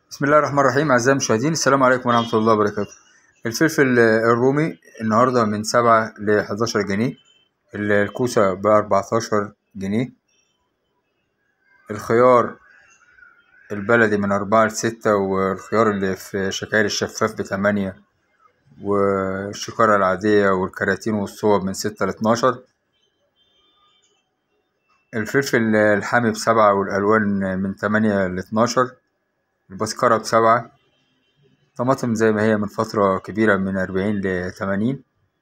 بسم الله الرحمن الرحيم أعزائي المشاهدين السلام عليكم ورحمة الله وبركاته الفلفل الرومي النهاردة من سبعة لحداشر جنيه الكوسة بأربعتاشر جنيه الخيار البلدي من أربعة لستة والخيار اللي في شكاير الشفاف بتمانية والشكارة العادية والكراتين والصوب من ستة لاتناشر الفلفل الحامي بسبعة والألوان من تمانية لاتناشر البسكرة بسبعة طماطم زي ما هي من فترة كبيرة من أربعين لتمانين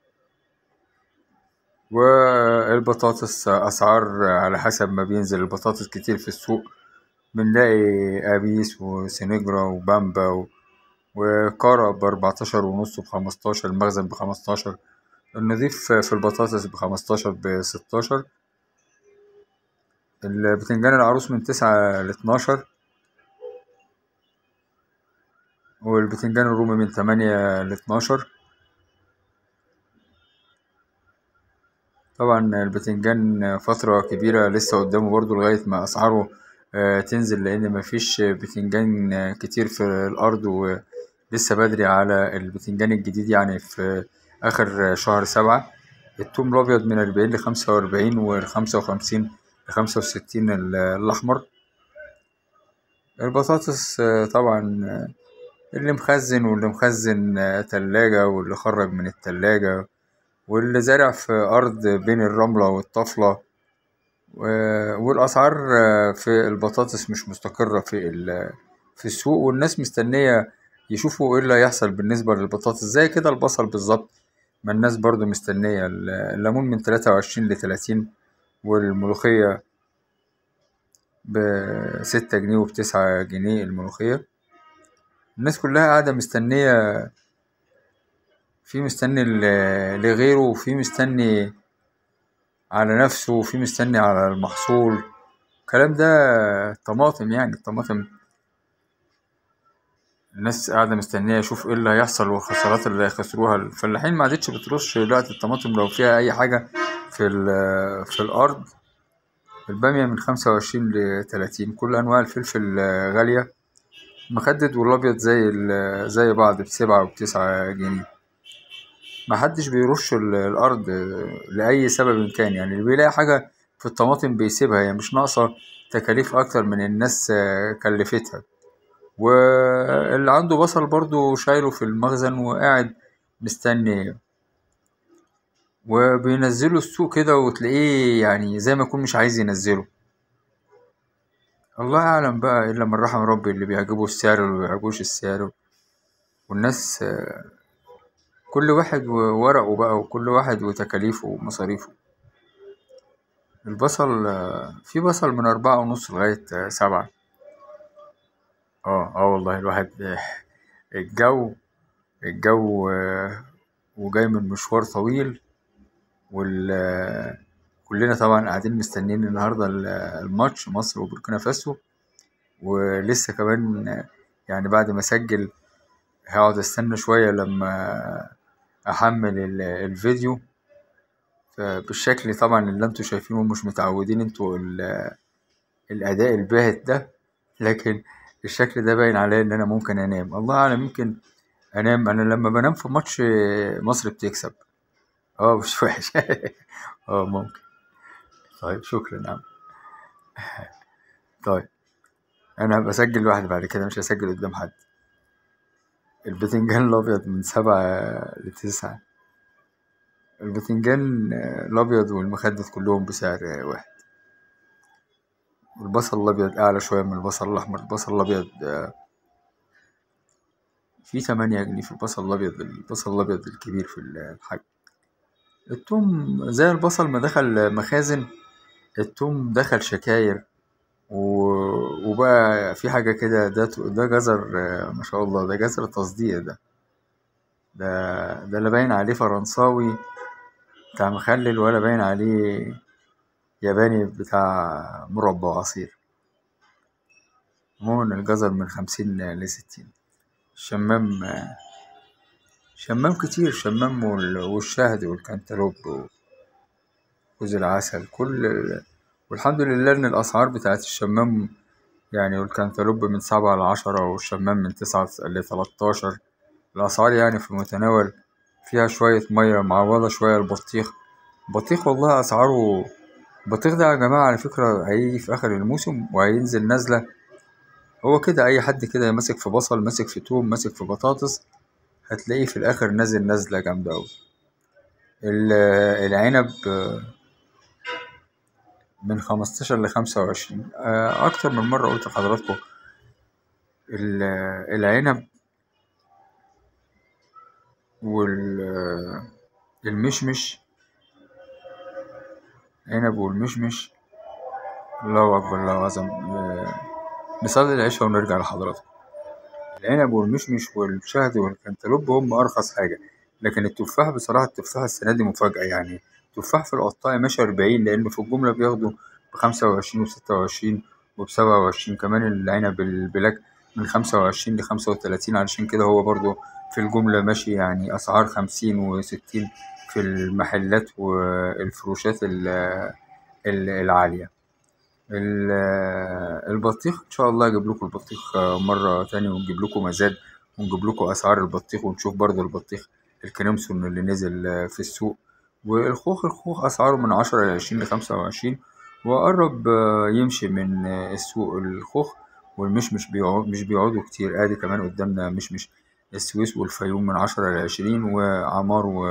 والبطاطس أسعار على حسب ما بينزل البطاطس كتير في السوق بنلاقي أبيس وسنجرة وبامبا و- وكارا بأربعتاشر ونص بخمستاشر المخزن بخمستاشر النضيف في البطاطس بخمستاشر بستاشر البتنجان العروس من تسعة لاتناشر والبتنجان الرومي من تمانية لاتناشر طبعا البتنجان فترة كبيرة لسه قدامه برضو لغاية ما أسعاره آه، تنزل لأن مفيش بتنجان آه، كتير في الأرض ولسه بدري على البتنجان الجديد يعني في آخر شهر سبعة التوم الأبيض من أربعين لخمسة وأربعين والخمسة وخمسين لخمسة وستين ال- الأحمر البطاطس آه، طبعا آه، اللي مخزن واللي مخزن آه، تلاجة واللي خرج من التلاجة واللي زارع في أرض بين الرملة والطفلة و- والأسعار آه، في البطاطس مش مستقرة في ال- في السوق والناس مستنية يشوفوا ايه اللي هيحصل بالنسبة للبطاطس زي كده البصل بالظبط ما الناس برضو مستنية ال- الليمون من تلاتة وعشرين لتلاتين والملوخية بستة جنيه وبتسعة جنيه الملوخية الناس كلها قاعدة مستنية في مستني ل- لغيره وفي مستني على نفسه وفي مستني على المحصول الكلام ده طماطم يعني الطماطم الناس قاعدة مستنية يشوف ايه اللي هيحصل والخسارات اللي هيخسروها الفلاحين ما عادتش بترش دلوقتي الطماطم لو فيها أي حاجة في ال- في الأرض البامية من خمسة وعشرين لتلاتين كل أنواع الفلفل آه، غالية مخدد والأبيض زي ال- زي بعض بسبعة وبتسعة جنيه محدش بيرش ال- الأرض آه، لأي سبب كان يعني اللي بيلاقي حاجة في الطماطم بيسيبها هي مش ناقصة تكاليف أكتر من الناس آه، كلفتها واللي عنده بصل برضو شايله في المخزن وقاعد مستني وبينزله السوق كده وتلاقيه يعني زي ما يكون مش عايز ينزله الله أعلم بقى إلا من رحم ربي اللي بيعجبه السعر واللي بيعجبوش السعر والناس آه، كل واحد وورقه بقى وكل واحد وتكاليفه ومصاريفه البصل آه، في بصل من أربعة ونص لغاية آه، سبعة اه اه والله الواحد آه، الجو الجو آه، وجاي من مشوار طويل وال آه، كلنا طبعا قاعدين مستنيين النهاردة ال- الماتش مصر وبوركينا فاسو ولسه كمان آه، يعني بعد ما أسجل هقعد استنى شوية لما أحمل ال- الفيديو فبالشكل طبعا اللي انتوا شايفينه مش متعودين انتوا ال- الأداء الباهت ده لكن الشكل ده باين عليا إن أنا ممكن أنام الله أعلم يمكن أنام أنا لما بنام في ماتش مصر بتكسب اه مش وحش اه ممكن طيب شكرا يا عم طيب أنا بسجل لوحدي بعد كده مش هسجل قدام حد البتنجان الأبيض من سبعة لتسعة البتنجان الأبيض والمخدد كلهم بسعر واحد البصل الأبيض أعلى شوية من البصل الأحمر البصل الأبيض آه، فيه تمانية جنيه في البصل الأبيض البصل الأبيض الكبير في الحجم التوم زي البصل ما دخل مخازن التوم دخل شكاير و- وبقى في حاجة كده ده ده جزر آه، ما شاء الله ده جزر تصديق ده ده ده لا باين عليه فرنساوي بتاع مخلل ولا باين عليه ياباني بتاع مربى عصير عموما الجزر من خمسين لستين الشمام شمام كتير شمام وال- والشهد والكنتالوب وجوز العسل كل والحمد لله إن الأسعار بتاعت الشمام يعني والكنتالوب من سبعة لعشرة والشمام من تسعة لتلاتاشر الأسعار يعني في المتناول فيها شوية مية معوضة شوية البطيخ البطيخ والله أسعاره البطيخ ده يا جماعة على فكرة هيجي في آخر الموسم وهينزل نزلة هو كده أي حد كده ماسك في بصل ماسك في توم ماسك في بطاطس هتلاقيه في الآخر نازل نزلة جامدة أوي ال- العنب آه، من خمستاشر لخمسة وعشرين أكتر من مرة قلت لحضراتكم ال- العنب والمشمش عنب والمشمش الله أكبر الله أعظم آه، نصلي العشاء ونرجع لحضراتكم العنب والمشمش والشهد والكنتالوب هم أرخص حاجة لكن التفاح بصراحة التفاح السنة دي مفاجأة يعني تفاح في القطاعي ماشي أربعين لأنه في الجملة بياخدوا بخمسة وعشرين وستة وعشرين وبسبعة وعشرين كمان العنب البلاك من خمسة وعشرين لخمسة وتلاتين علشان كده هو برضه في الجملة ماشي يعني أسعار خمسين وستين في المحلات والفروشات ال- ال- العالية ال- البطيخ إن شاء الله أجيب لكم البطيخ مرة تانية ونجيب لكم مزاد ونجيب لكم أسعار البطيخ ونشوف برضه البطيخ الكريمسون اللي نزل في السوق والخوخ الخوخ أسعاره من عشرة لعشرين لخمسة وعشرين وقرب يمشي من السوق الخوخ والمشمش بيقعد مش بيقعدوا كتير ادي كمان قدامنا مشمش السويس والفيوم من عشرة لعشرين وعمار و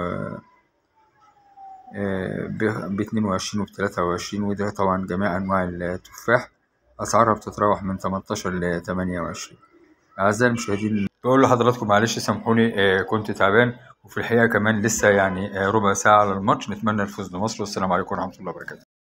باتنين وعشرين وبتلاتة وعشرين وده طبعا جميع أنواع التفاح أسعارها بتتراوح من تمنتاشر لتمانية وعشرين أعزائي المشاهدين بقول لحضراتكم معلش سامحوني آه، كنت تعبان وفي الحقيقة كمان لسه يعني آه، ربع ساعة على الماتش نتمنى الفوز لمصر والسلام عليكم ورحمة الله وبركاته